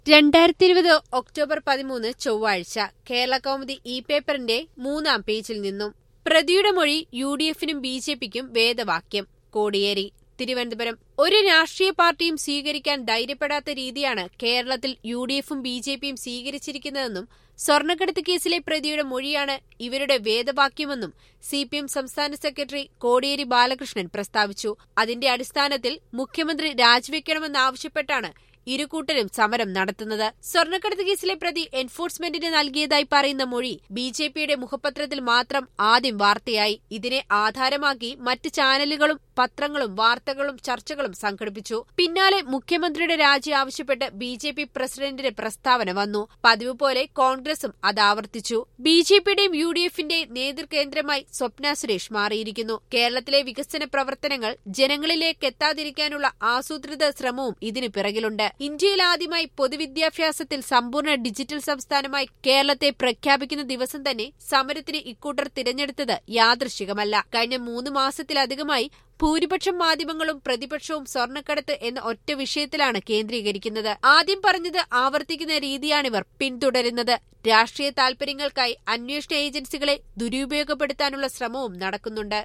രണ്ടായിരത്തി ഇരുപത് ഒക്ടോബർ പതിമൂന്ന് ചൊവ്വാഴ്ച കേരള കൗമുദി ഇ പേപ്പറിന്റെ മൂന്നാം പേജിൽ നിന്നും പ്രതിയുടെ മൊഴി യു ഡി എഫിനും ബി ജെ പിക്കും വേദവാക്യം കോടിയേരി തിരുവനന്തപുരം ഒരു രാഷ്ട്രീയ പാർട്ടിയും സ്വീകരിക്കാൻ ധൈര്യപ്പെടാത്ത രീതിയാണ് കേരളത്തിൽ യു ഡി എഫും ബി ജെ പിയും സ്വീകരിച്ചിരിക്കുന്നതെന്നും സ്വർണ്ണക്കടത്ത് കേസിലെ പ്രതിയുടെ മൊഴിയാണ് ഇവരുടെ വേദവാക്യമെന്നും സി പി എം സംസ്ഥാന സെക്രട്ടറി കോടിയേരി ബാലകൃഷ്ണൻ പ്രസ്താവിച്ചു അതിന്റെ അടിസ്ഥാനത്തിൽ മുഖ്യമന്ത്രി രാജിവെക്കണമെന്നാവശ്യപ്പെട്ടാണ് ഇരുകൂട്ടരും സമരം നടത്തുന്നത് സ്വർണ്ണക്കടത്ത് കേസിലെ പ്രതി എൻഫോഴ്സ്മെന്റിന് നൽകിയതായി പറയുന്ന മൊഴി ബി ജെ പിയുടെ മുഖപത്രത്തിൽ മാത്രം ആദ്യം വാർത്തയായി ഇതിനെ ആധാരമാക്കി മറ്റ് ചാനലുകളും പത്രങ്ങളും വാർത്തകളും ചർച്ചകളും സംഘടിപ്പിച്ചു പിന്നാലെ മുഖ്യമന്ത്രിയുടെ രാജി ആവശ്യപ്പെട്ട് ബി ജെ പി പ്രസിഡന്റിന്റെ പ്രസ്താവന വന്നു പതിവ് പോലെ കോൺഗ്രസും അത് ആവർത്തിച്ചു ബി ജെ പിയുടെയും യു ഡി എഫിന്റെയും നേതൃകേന്ദ്രമായി സ്വപ്ന സുരേഷ് മാറിയിരിക്കുന്നു കേരളത്തിലെ വികസന പ്രവർത്തനങ്ങൾ ജനങ്ങളിലേക്ക് എത്താതിരിക്കാനുള്ള ആസൂത്രിത ശ്രമവും ഇതിനു പിറകിലുണ്ട് ഇന്ത്യയിൽ ആദ്യമായി പൊതുവിദ്യാഭ്യാസത്തിൽ സമ്പൂർണ്ണ ഡിജിറ്റൽ സംസ്ഥാനമായി കേരളത്തെ പ്രഖ്യാപിക്കുന്ന ദിവസം തന്നെ സമരത്തിന് ഇക്കൂട്ടർ തിരഞ്ഞെടുത്തത് യാദൃശികമല്ല കഴിഞ്ഞ മൂന്ന് മാസത്തിലധികമായി ഭൂരിപക്ഷം മാധ്യമങ്ങളും പ്രതിപക്ഷവും സ്വർണ്ണക്കടത്ത് എന്ന ഒറ്റ വിഷയത്തിലാണ് കേന്ദ്രീകരിക്കുന്നത് ആദ്യം പറഞ്ഞത് ആവർത്തിക്കുന്ന രീതിയാണിവർ പിന്തുടരുന്നത് രാഷ്ട്രീയ താൽപര്യങ്ങൾക്കായി അന്വേഷണ ഏജൻസികളെ ദുരുപയോഗപ്പെടുത്താനുള്ള ശ്രമവും നടക്കുന്നുണ്ട്